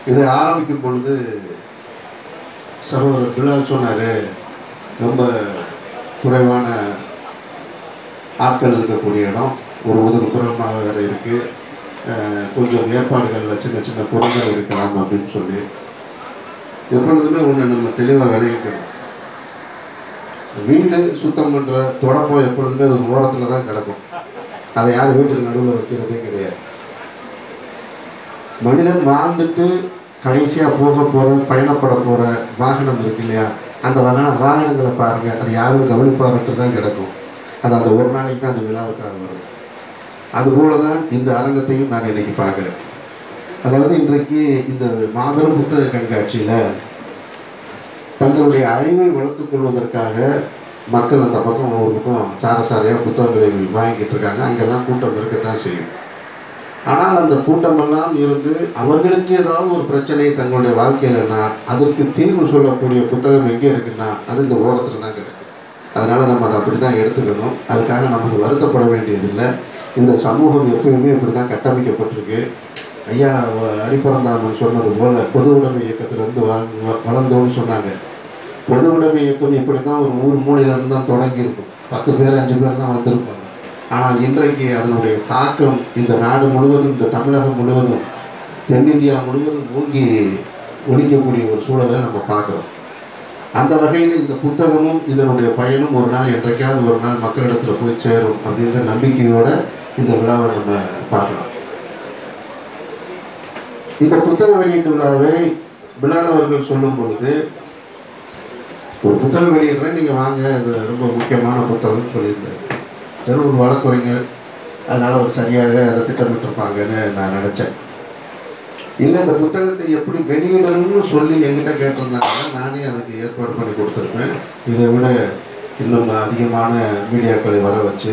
இதை ஆரம்பிக்கும் பொழுது சகோதரர் பிலால் சொன்னார் ரொம்ப குறைவான ஆட்கள் இருக்கக்கூடிய இடம் ஒரு ஒதுக்குப்புறமாக வேறு இருக்குது கொஞ்சம் ஏற்பாடுகளில் சின்ன சின்ன குறைகள் இருக்கலாம் அப்படின்னு சொல்லி எப்பொழுதுமே ஒன்று நம்ம தெளிவாக விளைவிக்கணும் வீடு சுத்தம் பண்ணுற தொடப்பம் எப்பொழுதுமே அது ஒரு ஓரத்தில் தான் கிடக்கும் அதை யாரும் வீட்டுக்கு நடுவில் வைக்கிறதே கிடையாது மனிதன் வாழ்ந்துட்டு கடைசியாக போக போகிற பயணப்பட போகிற வாகனம் இருக்கு இல்லையா அந்த வாகன வாகனங்களை பாருங்கள் அது யாரும் கவனிப்பார்ட்டு தான் கிடக்கும் அது அந்த ஒரு நாளைக்கு தான் அந்த விழாவுக்காக வரும் அதுபோல தான் இந்த அரங்கத்தையும் நான் இன்னைக்கு பார்க்குறேன் அதாவது இன்றைக்கு இந்த மாபெரும் புத்தக கண்காட்சியில் தங்களுடைய அறிவை வளர்த்துக் கொள்வதற்காக மக்கள் அந்த பக்கம் ஒவ்வொரு பக்கம் சாரசாரையாக புத்தகங்களை வாங்கிட்டு இருக்காங்க அங்கெல்லாம் கூட்டம் இருக்கத்தான் செய்யும் ஆனால் அந்த கூட்டமெல்லாம் இருந்து அவர்களுக்கு ஏதாவது ஒரு பிரச்சனை தங்களுடைய வாழ்க்கையிலனா அதற்கு தீர்வு சொல்லக்கூடிய புத்தகம் எங்கே இருக்குன்னா அது இந்த ஓரத்தில் தான் கிடக்கு அதனால் நம்ம அதை அப்படி தான் எடுத்துக்கணும் அதுக்காக நம்ம அது வருத்தப்பட வேண்டியதில்லை இந்த சமூகம் எப்பயுமே இப்படி தான் கட்டமைக்கப்பட்டிருக்கு ஐயா வ- ஹரிபரந்தாமன் சொன்னது போல் பொது உடைமை இயக்கத்திலிருந்து வ- வளர்ந்தோன்னு சொன்னாங்க பொது உடைமை இயக்கம் இப்படி தான் ஒரு ஊர் மூலையிலிருந்து தான் தொடங்கியிருக்கும் பத்து பேர் அஞ்சு பேர் தான் வந்திருப்பாங்க ஆனால் இன்றைக்கு அதனுடைய தாக்கம் இந்த நாடு முழுவதும் இந்த தமிழகம் முழுவதும் தென்னிந்தியா முழுவதும் மூழ்கி ஒழிக்கக்கூடிய ஒரு சூழலை நம்ம பார்க்குறோம் அந்த வகையில் இந்த புத்தகமும் இதனுடைய பயனும் ஒரு நாள் என்றைக்காவது ஒரு நாள் மக்களிடத்தில் போய் சேரும் அப்படின்ற நம்பிக்கையோட இந்த விழாவை நம்ம பார்க்கலாம் இந்த புத்தக வெளியீட்டு விழாவை பிலால் அவர்கள் சொல்லும் பொழுது ஒரு புத்தகம் வெளியிடுறேன் நீங்கள் வாங்க இது ரொம்ப முக்கியமான புத்தகம்னு சொல்லியிருந்தார் சரி ஒரு வழக்குரைஞர் அதனால் அவர் சரியாக அதை திட்டமிட்டிருப்பாங்கன்னு நான் நினச்சேன் இல்லை இந்த புத்தகத்தை எப்படி வெளியிடணும்னு சொல்லி என்கிட்ட கேட்டிருந்தாங்க நானே அதுக்கு ஏற்பாடு பண்ணி கொடுத்துருப்பேன் இதை விட இன்னும் அதிகமான மீடியாக்களை வர வச்சு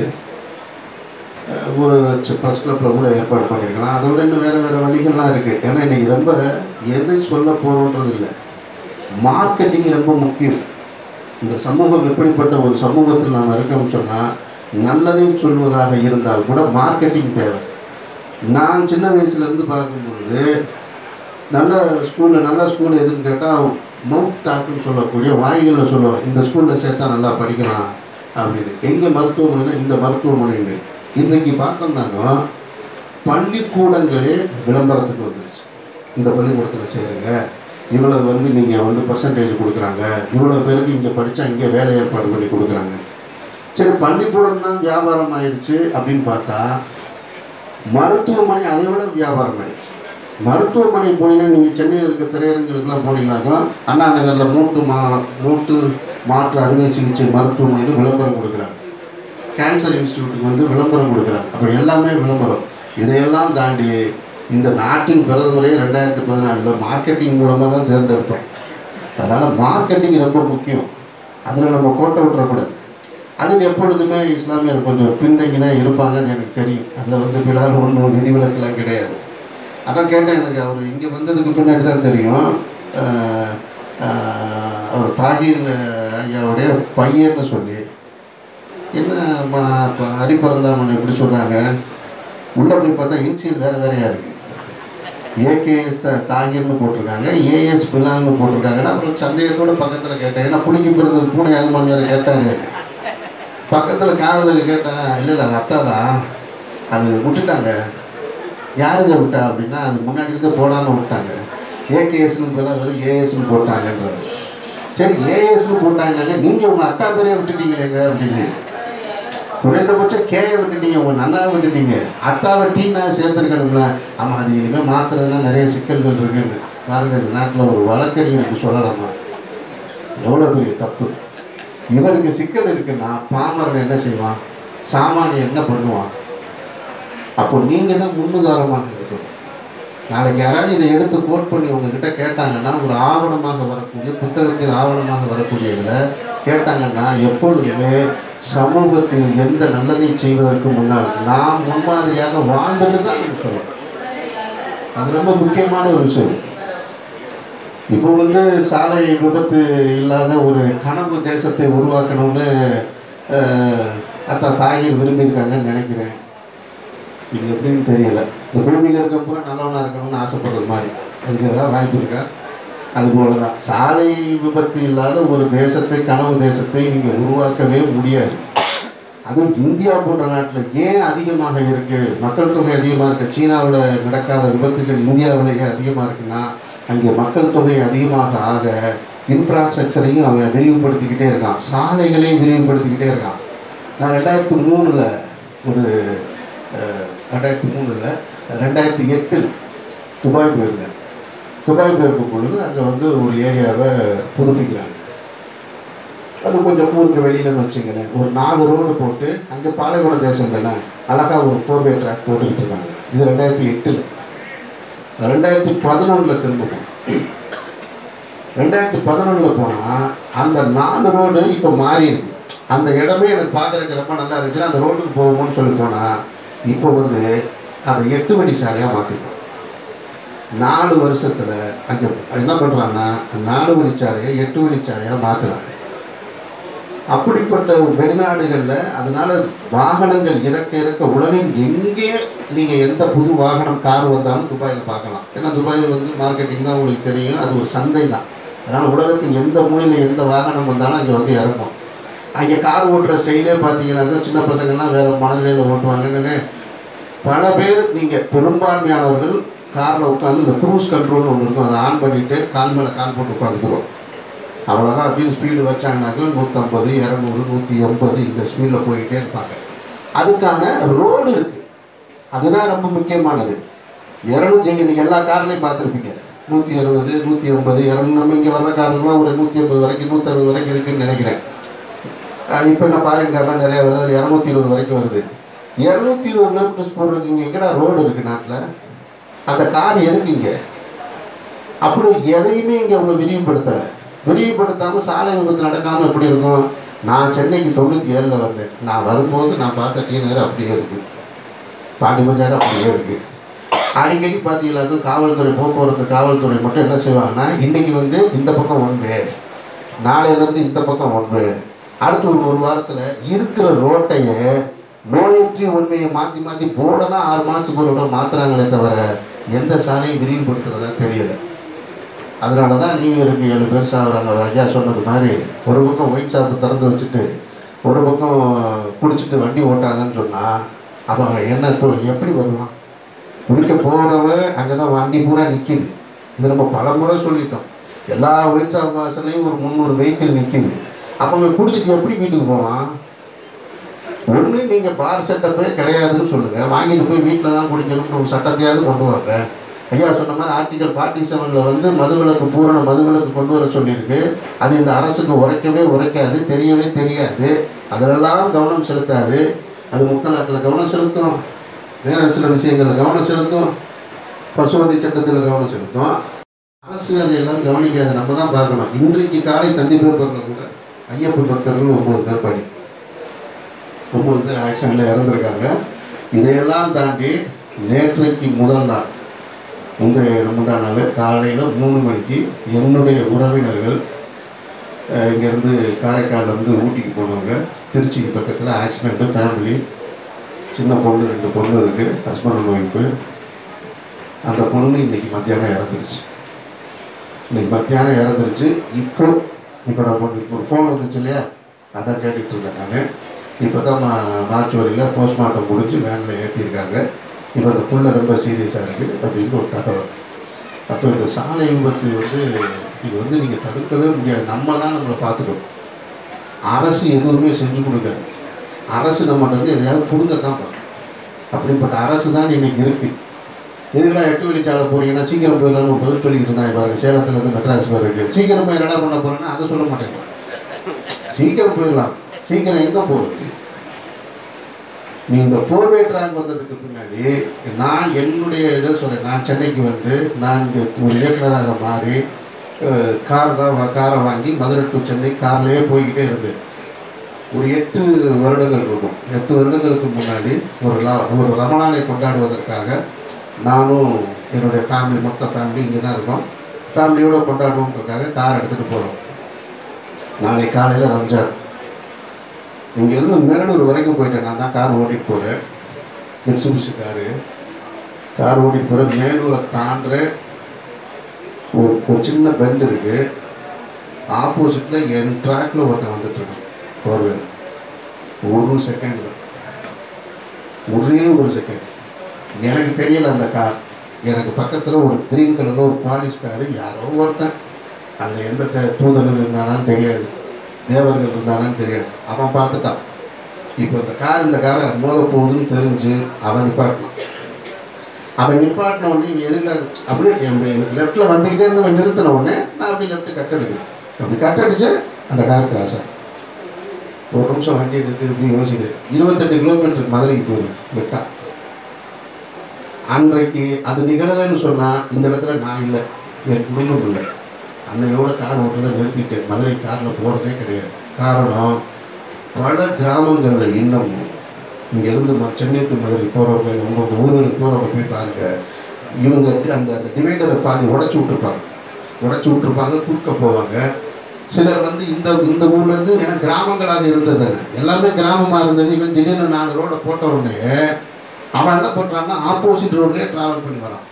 அஹ், ஒரு ப்ரெஸ் கிளப்பில் கூட ஏற்பாடு பண்ணியிருக்கலாம் அதை விட இன்னும் வேறு வேறு வழிகள்லாம் இருக்குது ஏன்னா இன்றைக்கி ரொம்ப எதை சொல்ல போகிறோன்றது இல்லை மார்க்கெட்டிங் ரொம்ப முக்கியம் இந்த சமூகம் எப்படிப்பட்ட ஒரு சமூகத்தில் நாம் இருக்கோம்னு சொன்னால் நல்லதை சொல்வதாக இருந்தால் கூட மார்க்கெட்டிங் தேவை நான் சின்ன வயசுலேருந்து பார்க்கும்பொழுது நல்ல ஸ்கூலில் நல்ல ஸ்கூல் எதுன்னு கேட்டால் மவுத் டாக்குன்னு சொல்லக்கூடிய வாய்களில் சொல்லுவாங்க இந்த ஸ்கூலில் சேர்த்தா நல்லா படிக்கலாம் அப்படின்னு எங்கே மருத்துவமனைனா இந்த மருத்துவமனைன்னு இன்றைக்கு பார்த்தோம்னாங்க பள்ளிக்கூடங்களே விளம்பரத்துக்கு வந்துருச்சு இந்த பள்ளிக்கூடத்தில் சேருங்க இவ்வளவு வந்து நீங்கள் வந்து பர்சன்டேஜ் கொடுக்குறாங்க இவ்வளோ பேருக்கு இங்கே படித்தா இங்கே வேலை ஏற்பாடு பண்ணி கொடுக்குறாங்க சரி பள்ளிக்கூடம் தான் வியாபாரம் ஆயிடுச்சு அப்படின்னு பார்த்தா மருத்துவமனை அதை விட வியாபாரம் ஆயிடுச்சு மருத்துவமனை போனீங்கன்னா நீங்கள் சென்னையில் இருக்க திரையரங்குகளுக்கெல்லாம் போனீங்கன்னாக்கா அண்ணா நகரில் மூட்டு மா மூட்டு மாற்று அறுவை சிகிச்சை மருத்துவமனையில் விளம்பரம் கொடுக்குறாங்க கேன்சர் இன்ஸ்டியூட்டுக்கு வந்து விளம்பரம் கொடுக்குறாங்க அப்போ எல்லாமே விளம்பரம் இதையெல்லாம் தாண்டி இந்த நாட்டின் பிரதமரே ரெண்டாயிரத்தி பதினாலில் மார்க்கெட்டிங் மூலமாக தான் தேர்ந்தெடுத்தோம் அதனால் மார்க்கெட்டிங் ரொம்ப முக்கியம் அதில் நம்ம கோட்டை விட்டுறக்கூடாது அதில் எப்பொழுதுமே இஸ்லாமியர் கொஞ்சம் பின்தங்கி தான் இருப்பாங்க அது எனக்கு தெரியும் அதில் வந்து பிலால் ஒன்றும் விதிவிலக்கெல்லாம் கிடையாது அதான் கேட்டேன் எனக்கு அவர் இங்கே வந்ததுக்கு பின்னாடி தான் தெரியும் அஹ், அஹ், அவர் தாகீர் ஐயாவுடைய பையன்னு சொல்லி என்ன மா இப்போ ஹரிபரந்தாமன் எப்படி சொல்கிறாங்க உள்ளே போய் பார்த்தா இன்சியல் வேறு வேறையாக இருக்குது ஏகேஎஸ் த தாகிர்னு போட்டிருக்காங்க ஏஎஸ் பிலால்னு போட்டிருக்காங்கன்னா அப்புறம் சந்தேகத்தோட பக்கத்தில் கேட்டேன் ஏன்னா புளிக்கு பிறந்தது பூனை ஆகுமான்னு வேறு கேட்டாங்க பக்கத்தில் காதலில் கேட்டேன் இல்லை இல்லை அது அத்தா தான் அது விட்டுட்டாங்க யாருங்க விட்டா அப்படின்னா அது முன்னாடி இருந்தே போடாமல் விட்டாங்க ஏகேஎஸ்னு பதிலாக வெறும் ஏஎஸ்னு போட்டாங்கன்றது சரி ஏஎஸ்னு போட்டாங்கன்னாங்க நீங்கள் உங்கள் அத்தா பேரே விட்டுட்டீங்களேங்க அப்படின்னு குறைந்தபட்சம் கேயை விட்டுட்டீங்க உங்கள் நல்லாவை விட்டுட்டீங்க அத்தாவை டீனா சேர்த்துருக்கணும்ல ஆமாம் அது இனிமேல் மாற்றுறதுனா நிறைய சிக்கல்கள் இருக்குன்னு பாருங்க இந்த நாட்டில் ஒரு வழக்கறிஞருக்கு சொல்லலாமா எவ்வளோ பெரிய தப்பு இவருக்கு சிக்கல் இருக்குன்னா பாமரன் என்ன செய்வான் சாமானியன் என்ன பண்ணுவான் அப்போ நீங்கள் தான் முன்னுதாரணமாக இருக்கணும் நாளைக்கு யாராவது இதை எடுத்து கோட் பண்ணி உங்ககிட்ட கேட்டாங்கன்னா ஒரு ஆவணமாக வரக்கூடிய புத்தகத்தில் ஆவணமாக வரக்கூடியதில் கேட்டாங்கன்னா எப்பொழுதுமே சமூகத்தில் எந்த நல்லதை செய்வதற்கு முன்னால் நாம் முன்மாதிரியாக வாழ்ந்துட்டு தான் நம்ம சொல்லணும் அது ரொம்ப முக்கியமான ஒரு விஷயம் இப்போ வந்து சாலை விபத்து இல்லாத ஒரு கனவு தேசத்தை உருவாக்கணும்னு அஹ், அத்தா தாயிர் விரும்பியிருக்காங்கன்னு நினைக்கிறேன் இது எப்படின்னு தெரியல இந்த பூமியில் இருக்க பூரா நல்லவனாக இருக்கணும்னு ஆசைப்படுறது மாதிரி அதுக்கு ஏதாவது வாய்ப்பு இருக்கா அது போல தான் சாலை விபத்து இல்லாத ஒரு தேசத்தை கனவு தேசத்தை நீங்கள் உருவாக்கவே முடியாது அதுவும் இந்தியா போன்ற நாட்டில் ஏன் அதிகமாக இருக்குது மக்கள் தொகை அதிகமாக இருக்குது சீனாவில் நடக்காத விபத்துகள் இந்தியாவிலேயே அதிகமாக இருக்குன்னா அங்கே மக்கள் தொகை அதிகமாக ஆக இன்ஃப்ராஸ்ட்ரக்சரையும் அவன் விரிவுபடுத்திக்கிட்டே இருக்கான் சாலைகளையும் விரிவுபடுத்திக்கிட்டே இருக்கான் நான் ரெண்டாயிரத்தி மூணில் ஒரு அஹ், ரெண்டாயிரத்தி மூணில் ரெண்டாயிரத்தி எட்டில் துபாய் போயிருந்தேன் துபாய் போயிருக்கும் பொழுது அங்கே வந்து ஒரு ஏரியாவை புதுப்பிக்கிறாங்க அது கொஞ்சம் ஊருக்கு வெளியிலன்னு வச்சுங்களேன் ஒரு நாலு ரோடு போட்டு அங்கே பாலைவன தேசம் தானே அழகாக ஒரு ஃபோர் வே ட்ராக் போட்டுக்கிட்டு இருக்காங்க இது ரெண்டாயிரத்தி எட்டில் ரெண்டாயிரத்தி பதினொன்றில் திரும்ப போனோம் ரெண்டாயிரத்தி பதினொன்றில் போனால் அந்த நாலு ரோடு இப்போ மாறி இருக்கு அந்த இடமே எனக்கு பார்க்குறதுக்கு ரொம்ப நல்லா இருந்துச்சுன்னா அந்த ரோட்டுக்கு போவோம்னு சொல்லி போனால் இப்போ வந்து அதை எட்டு வழி சாலையாக மாற்றிட்டோம் நாலு வருஷத்தில் அங்கே என்ன பண்ணுறாங்கன்னா நாலு வழிச்சாலையை எட்டு வழிச்சாலையாக மாற்றுறாங்க அப்படிப்பட்ட வெளிநாடுகளில் அதனால வாகனங்கள் இறக்க இறக்க உலகில் எங்கே நீங்கள் எந்த புது வாகனம் கார் வந்தாலும் துபாயில் பார்க்கலாம் ஏன்னா துபாயில் வந்து மார்க்கெட்டிங் தான் உங்களுக்கு தெரியும் அது ஒரு சந்தை தான் அதனால் உலகத்தின் எந்த மூலையில் எந்த வாகனம் வந்தாலும் அங்கே வந்து இறக்கும் அங்கே கார் ஓட்டுற ஸ்டைலே பார்த்தீங்கன்னாக்கா சின்ன பசங்கள்லாம் வேறு மனநிலையில் ஓட்டுவாங்கன்னு பல பேர் நீங்கள் பெரும்பான்மையானவர்கள் காரில் உட்காந்து இந்த க்ரூஸ் கண்ட்ரோல்னு ஒன்று இருக்கும் அதை ஆன் பண்ணிவிட்டு கால் மேலே கால் போட்டு உட்காந்துக்கிறோம் அவ்வளோதான் அப்படின்னு ஸ்பீடு வச்சாங்கனாக்கா நூற்றம்பது இரநூறு நூற்றி எண்பது இந்த ஸ்பீடில் போயிட்டே இருப்பாங்க அதுக்கான ரோடு இருக்குது அதுதான் ரொம்ப முக்கியமானது இரநூத்தி நீங்கள் நீங்கள் எல்லா கார்லையும் பார்த்துருப்பீங்க நூற்றி அறுபது நூற்றி எண்பது இரநூறு நம்ம இங்கே வர்ற காருலாம் ஒரு நூற்றி எண்பது வரைக்கும் நூற்றறுபது வரைக்கும் இருக்குன்னு நினைக்கிறேன் இப்போ நான் ஃபாரின் கார்லாம் நிறையா வருது அது இரநூத்தி இருபது வரைக்கும் வருது இரநூத்தி இருபது கிலோமீட்டர்ஸ் போடுறதுக்கு இங்கே எங்கடா ரோடு இருக்குது நாட்டில் அந்த கார் எதுக்கு இங்கே அப்படி எதையுமே இங்கே அவங்க விரிவுபடுத்தலை விரிவுபடுத்தாமல் சாலை விபத்து நடக்காமல் எப்படி இருக்கும் நான் சென்னைக்கு தொண்ணூற்றி ஏழில் வந்தேன் நான் வரும்போது நான் பார்த்த டீ நேரம் அப்படியே இருக்குது பாண்டி பஜார் அப்படியே இருக்குது அடிக்கடி பார்த்தீங்களாக்கும் காவல்துறை போக்குவரத்து காவல்துறை மட்டும் என்ன செய்வாங்கன்னா இன்றைக்கி வந்து இந்த பக்கம் ஒன்று நாளையிலேருந்து இந்த பக்கம் ஒன்று அடுத்து ஒரு ஒரு வாரத்தில் இருக்கிற ரோட்டையே நோயற்றி உண்மையை மாற்றி மாற்றி போட தான் ஆறு மாதத்துக்கு ஒரு தடவை மாற்றுறாங்களே தவிர எந்த சாலையும் விரிவுபடுத்துறதா தெரியலை அதனால தான் நியூ இயருக்கு ஏழு பேர் சாப்பிட்றாங்க ஐயா சொன்னது மாதிரி ஒரு பக்கம் ஒயிட் ஷாப்பு திறந்து வச்சுட்டு ஒரு பக்கம் குடிச்சிட்டு வண்டி ஓட்டாதன்னு சொன்னால் அப்போ அவன் என்ன இப்போ எப்படி வருவான் குடிக்க போகிறவன் அங்கே தான் வண்டி பூரா நிற்கிது இது நம்ம பல முறை சொல்லிட்டோம் எல்லா ஒயிட் ஷாப் வாசல்லையும் ஒரு முந்நூறு வெஹிக்கிள் நிற்கிது அப்போ அவன் குடிச்சிட்டு எப்படி வீட்டுக்கு போவான் ஒன்று நீங்கள் பார் செட்டப்பே கிடையாதுன்னு சொல்லுங்கள் வாங்கிட்டு போய் வீட்டில் தான் குடிக்கணும்னு ஒரு சட்டத்தையாவது கொண்டு வாங்க ஐயா சொன்ன மாதிரி ஆர்டிகல் ஃபார்ட்டி செவனில் வந்து மதுவிலக்கு பூரண மதுவிலக்கு கொண்டு வர சொல்லியிருக்கு அது இந்த அரசுக்கு உரைக்கவே உரைக்காது தெரியவே தெரியாது அதிலெல்லாம் கவனம் செலுத்தாது அது முத்தலாக்கில் கவனம் செலுத்தும் வேறு சில விஷயங்களில் கவனம் செலுத்தும் பசுமதி சட்டத்தில் கவனம் செலுத்தும் அரசு அதையெல்லாம் கவனிக்காது நம்ம தான் பார்க்கணும் இன்றைக்கு காலை தந்தி பேப்பரில் கூட ஐயப்ப பக்தர்கள் ஒம்பது பேர் படி ஒம்பது பேர் ஆக்சிடெண்ட்டில் இறந்துருக்காங்க இதையெல்லாம் தாண்டி நேற்றைக்கு முதல் நாள் முந்தைய முந்தா நாள் காலையில் மூணு மணிக்கு என்னுடைய உறவினர்கள் அஹ், இங்கேருந்து காரைக்கால்லேருந்து ஊட்டிக்கு போனவங்க திருச்சிக்கு பக்கத்தில் ஆக்சிடெண்ட்டு ஃபேமிலி சின்ன பொண்ணு ரெண்டு பொண்ணு இருக்குது ஹஸ்பண்ட் அண்ட் ஒய்ஃபு அந்த பொண்ணு இன்றைக்கி மத்தியானம் இறந்துருச்சு இன்னைக்கு மத்தியானம் இறந்துருச்சு இப்போ இப்போ நம்ம இப்போ ஒரு ஃபோன் வந்துச்சு இல்லையா அதான் கேட்டுட்டு இருக்கேன் நான் இப்போ தான் மா மார்ச் வரையில் போஸ்ட்மார்ட்டம் முடிஞ்சு வேனில் ஏற்றிருக்காங்க இப்போ அந்த புள்ள ரொம்ப சீரியஸாக இருக்குது அப்படின்னு ஒரு தகவல் அப்போ இந்த சாலை விபத்து வந்து இது வந்து நீங்கள் தடுக்கவே முடியாது நம்ம தான் நம்மளை பார்த்துக்கணும் அரசு எதுவுமே செஞ்சு கொடுக்காது அரசு நம்மகிட்ட வந்து எதையாவது கொடுங்க தான் பார்க்கும் அப்படிப்பட்ட அரசு தான் இன்னைக்கு இருக்குது எதுக்குடா எட்டு வழிச்சாலை போறீங்கன்னா சீக்கிரம் போயிடலாம்னு ஒரு பதில் சொல்லிக்கிட்டு இருந்தாங்க பாருங்க சேலத்துல இருந்து மெட்ராஸ் போய் இருக்கு சீக்கிரம் போய் என்னடா பண்ண போறேன்னா அதை சொல்ல மாட்டேங்க சீக்கிரம் போயிடலாம் சீக்கிரம் எங்கே போகிறது நீ இந்த ஃபோர்வே ட்ராக் வந்ததுக்கு பின்னாடி நான் என்னுடைய இதை சொல்கிறேன் நான் சென்னைக்கு வந்து நான் இங்கே ஒரு இயக்குனராக மாறி கார் தான் வா- காரை வாங்கி மதுரை டு சென்னை கார்லேயே போய்கிட்டே இருந்தேன் ஒரு எட்டு வருடங்கள் இருக்கும் எட்டு வருடங்களுக்கு முன்னாடி ஒரு ல ஒரு ரமணானை கொண்டாடுவதற்காக நானும் என்னுடைய ஃபேமிலி மொத்த ஃபேமிலி இங்கே தான் இருக்கோம் ஃபேமிலியோடு கொண்டாடுவோன்றதுக்காக கார் எடுத்துகிட்டு போகிறோம் நாளை காலையில் ரம்ஜான் இங்கேருந்து மேலூர் வரைக்கும் போயிட்டேன் நான் தான் கார் ஓட்டிகிட்டு போகிறேன் மிட்சுபிஷி காரு கார் ஓட்டிட்டு போகிற மேலூரை தாண்டுற ஒரு ஒரு சின்ன பெண்ட் இருக்குது ஆப்போசிட்டில் என் ட்ராக்கில் ஒருத்தன் வந்துட்டுருக்கான் ஃபோர்வேல் ஒரு செகண்ட் ஒரே ஒரு செகண்ட் எனக்கு தெரியல அந்த கார் எனக்கு பக்கத்தில் ஒரு க்ரீன் கலரில் ஒரு பாலிஷ் காரு யாரோ ஒருத்தன் அதில் எந்த தே- தூதர்கள் இருந்தானான்னு தெரியாது தேவர்கள் இருந்தானான்னு தெரியாது அவன் பார்த்துட்டான் இப்போ இந்த கார் இந்த காரை மோத போகுதுன்னு தெரிஞ்சு அவன் நிப்பாட்டினான் அவன் நிப்பாட்டின உடனே இவன் எதுல அப்படியே என் லெஃப்ட்டில் வந்துக்கிட்டே இருந்து அவன் நிறுத்தின உடனே நான் அப்படி லெஃப்ட்டு கட் அடிக்கிறேன் அப்படி கட் அடிச்சு அந்த கார் கிராஸ் ஆகும் ஒரு நிமிஷம் வண்டியை நிறுத்தி இப்படி யோசிக்கிறேன் இருபத்தெட்டு கிலோமீட்டருக்கு மதுரைக்கு போயிடும் வெக்கா அன்றைக்கு அது நிகழலைன்னு சொன்னால் இந்த இடத்துல நான் இல்லை என் குடும்பம் இல்லை அன்னையோட கார் ஓட்டுறதை நிறுத்திட்டேன் மதுரை காரில் போகிறதே கிடையாது காரணம் பல கிராமங்களில் இன்னமும் இங்கேருந்து ம சென்னை டு மதுரை போகிறவங்க உங்களோட ஊர்களுக்கு போகிறவங்க போய் பாருங்க இவங்க அந்த அந்த டிவைடரை பாதி உடச்சி விட்டுருப்பாங்க உடச்சி விட்டுருப்பாங்க குறுக்க போவாங்க சிலர் வந்து இந்த இந்த ஊர்லேருந்து ஏன்னா கிராமங்களாக இருந்தது எல்லாமே கிராமமாக இருந்தது இவன் திடீர்னு நாலு ரோடை போட்ட உடனே அவன் என்ன பண்ணுறான்னா ஆப்போசிட் ரோட்லேயே ட்ராவல் பண்ணி வரான்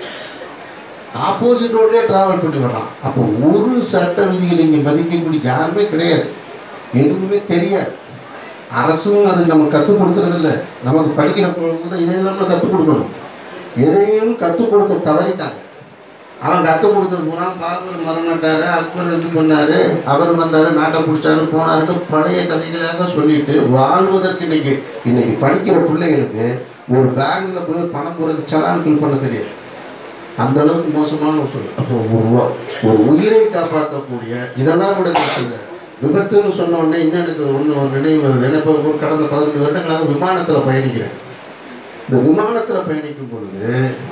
ஆப்போசிட் ரோட்லேயே ட்ராவல் பண்ணி வரான் அப்போ ஒரு சட்ட விதிகள் இங்கே மதிக்கக்கூடிய யாருமே கிடையாது எதுவுமே தெரியாது அரசும் அது நமக்கு கற்றுக் கொடுக்கறதில்ல நமக்கு படிக்கிற போது இதையும் நம்ம கற்றுக் கொடுக்கணும் எதையும் கற்றுக் கொடுக்க தவறிட்டாங்க அவன் கற்றுக் கொடுத்தது பூரா பாபர் மரணட்டாரு அக்பர் இது பண்ணாரு அவர் வந்தாரு நாட்டை பிடிச்சாரு போனாருன்னு பழைய கதைகளாக சொல்லிட்டு வாழ்வதற்கு இன்னைக்கு இன்னைக்கு படிக்கிற பிள்ளைகளுக்கு ஒரு பேங்க்ல போய் பணம் போடுறது சலான் ஃபில் பண்ண தெரியாது அந்த அளவுக்கு மோசமான ஒரு சொல் அப்போ ஒரு வ- ஒரு உயிரை காப்பாற்றக்கூடிய இதெல்லாம் கூட சொல்ல விபத்துன்னு சொன்ன உடனே இன்னும் எனக்கு ஒன்று ஒரு நினைவு வருது ஏன்னா இப்போ ஒரு கடந்த பதினஞ்சு வருடங்களாக விமானத்தில் பயணிக்கிறேன் இந்த விமானத்தில் பயணிக்கும் பொழுது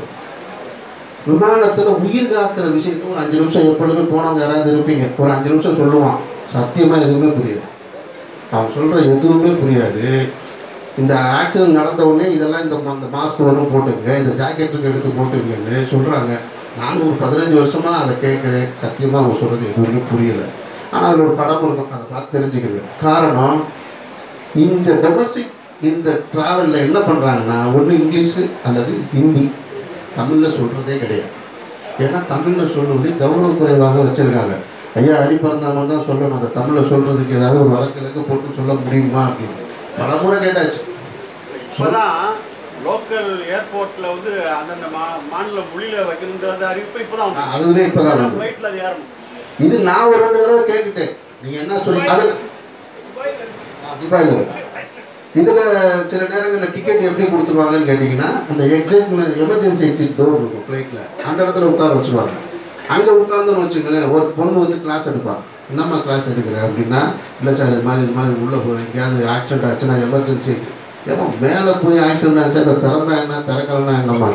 விமானத்தில் உயிர் காக்கிற விஷயத்த ஒரு அஞ்சு நிமிஷம் எப்பொழுதுமே போனவங்க யாராவது இருப்பீங்க ஒரு அஞ்சு நிமிஷம் சொல்லுவான் சத்தியமாக எதுவுமே புரியாது அவன் சொல்கிற எதுவுமே புரியாது இந்த ஆக்சிடென்ட் நடந்த உடனே இதெல்லாம் இந்த அந்த மாஸ்க் வரும் போட்டுங்க இந்த ஜாக்கெட்டுக்கு எடுத்து போட்டுங்கன்னு சொல்கிறாங்க நான் ஒரு பதினஞ்சு வருஷமாக அதை கேட்குறேன் சத்தியமாக அவங்க சொல்கிறது எதுவுமே புரியலை ஆனால் அதில் ஒரு படம் இருக்கும் அதை பார்த்து தெரிஞ்சுக்கிறேன் காரணம் இந்த டொமஸ்டிக் இந்த ட்ராவலில் என்ன பண்ணுறாங்கன்னா ஒன்று இங்கிலீஷு அல்லது ஹிந்தி தமிழில் சொல்கிறதே கிடையாது ஏன்னா தமிழில் சொல்லுவது கௌரவ குறைவாக வச்சுருக்காங்க ஐயா ஹரிபரந்தாமன் தான் சொல்லணும் அந்த தமிழில் சொல்கிறதுக்கு ஏதாவது ஒரு வழக்கிழக்கு போட்டு சொல்ல முடியுமா அப்படின்னு பல முறை கேட்டாச்சு இப்போதான் லோக்கல் ஏர்போர்ட்ல வந்து அந்தந்த மா மாநில மொழியில வைக்கணுன்ற அறிவிப்பு இப்போதான் நான் அதுவே இப்போ தான் வந்து ஃப்ளைட்ல அது ஏறணும் இது நான் ஒரு ரெண்டு தடவை கேட்டுட்டேன் நீங்கள் என்ன சொல்லி அது துபாயில் இதில் சில நேரங்களில் டிக்கெட் எப்படி கொடுத்துருவாங்கன்னு கேட்டிங்கன்னா அந்த எக்ஸிட் எமர்ஜென்சி எக்ஸிட் டோர் இருக்கும் ஃப்ளைட்டில் அந்த இடத்துல உட்கார வச்சுருவாங்க அங்கே உட்காந்துன்னு வச்சுங்களேன் ஒரு பொண்ணு வந்து கிளாஸ் எடுப்பான் என்னம்மா கிளாஸ் எடுக்கிற அப்படின்னா இல்லை சார் இது மாதிரி இது மாதிரி உள்ளே போய் எங்கேயாவது ஆக்சிடென்ட் ஆச்சுன்னா எமர்ஜென்சி ஏப்போ மேலே போய் ஆக்சிடென்ட் ஆச்சு அதை திறந்தா என்ன திறக்கலன்னா என்னம்மா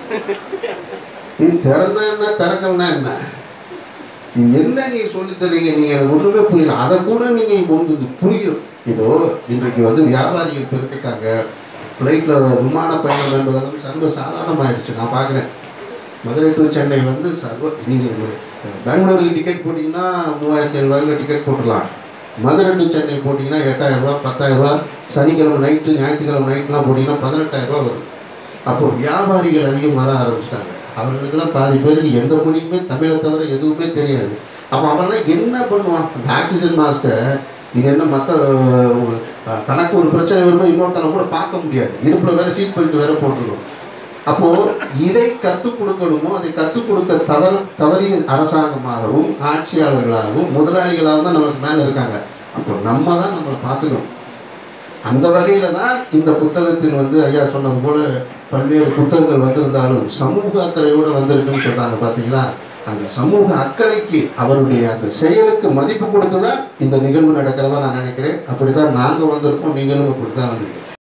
இது திறந்தா என்ன திறக்கலன்னா என்ன இது என்ன நீங்க சொல்லி தரீங்க நீங்க எனக்கு ஒன்றுமே புரியல அதை கூட நீங்க உங்களுக்கு புரியும் இதோ இன்றைக்கு வந்து வியாபாரிகள் பெருக்கிட்டாங்க ஃப்ளைட்டில் விமான பயணம் என்பதெல்லாம் சர்வ சாதாரணமாயிருச்சு நான் பார்க்குறேன் மதுரை டு சென்னை வந்து சர்வ நீங்கள் பெங்களூருக்கு டிக்கெட் போட்டிங்கன்னா மூவாயிரத்தி ஐநூறுவாய்க்கு டிக்கெட் போட்டுடலாம் மதுரை டு சென்னை போட்டிங்கன்னா எட்டாயிரரூபா பத்தாயிரரூபா சனிக்கிழமை நைட்டு ஞாயிற்றுக்கிழமை நைட்லாம் போட்டிங்கன்னா பதினெட்டாயிரரூபா வரும் அப்போ வியாபாரிகள் அதிகம் வர ஆரம்பிச்சிட்டாங்க அவர்களுக்கெல்லாம் பாதி பேருக்கு எந்த மொழியுமே தமிழை தவிர எதுவுமே தெரியாது அப்போ அவன்லாம் என்ன பண்ணுவான் அந்த ஆக்சிஜன் மாஸ்க்கை இது என்ன மற்ற தனக்கு ஒரு பிரச்சனை வரும்போது இன்னொருத்தனை கூட பார்க்க முடியாது இடுப்பில் வேற சீட் பெல்ட் வேற போட்டுருக்கோம் அப்போது இதை கற்றுக் கொடுக்கணுமோ அதை கற்றுக் கொடுக்க தவறு தவறிய அரசாங்கமாகவும் ஆட்சியாளர்களாகவும் முதலாளிகளாகவும் தான் நமக்கு மேலே இருக்காங்க அப்போ நம்ம தான் நம்மளை பார்த்துக்கணும் அந்த வகையில தான் இந்த புத்தகத்தில் வந்து ஐயா சொன்னது போல பல்வேறு புத்தகங்கள் வந்திருந்தாலும் சமூக அக்கறையோடு வந்திருக்குன்னு சொல்றாங்க பார்த்தீங்களா அந்த சமூக அக்கறைக்கு அவருடைய அந்த செயலுக்கு மதிப்பு கொடுத்து தான் இந்த நிகழ்வு நடக்கிறதா நான் நினைக்கிறேன் அப்படி தான் நாங்கள் வந்திருக்கோம் நீங்களும் அப்படி தான் வந்திருக்கோம்